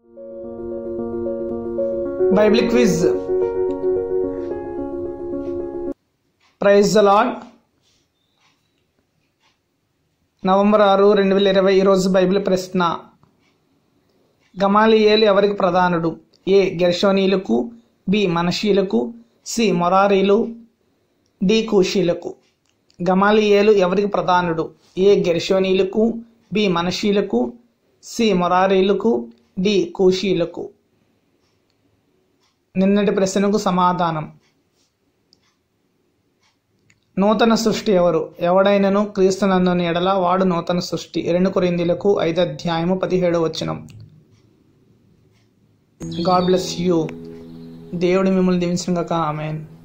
Bible quiz prize the Lord November ఆరు రెండు వేల ఇరవై ఈరోజు బైబిల్ ప్రశ్న గమాలియేలు ఎవరికి ప్రధానుడు ఏ గెర్షోనీలకు బి మనషీలకు సి మొరారీలు డి కూషీలకు గమాలియేలు ఎవరికి ప్రధానుడు ఏ గెర్షోనీలకు బి మనషీలకు సి మొరారీలకు డి కూషీలకు నిన్నటి ప్రశ్నకు సమాధానం నూతన సృష్టి ఎవరు ఎవడైనను క్రీస్తునందుని ఎడల వాడు నూతన సృష్టి రెండు కొరిందీలకు ఐదు అధ్యాయము పదిహేడు వచనం గాడ్ బ్లెస్ యూ దేవుడు మిమ్మల్ని దీవించిన కాక ఆమెన్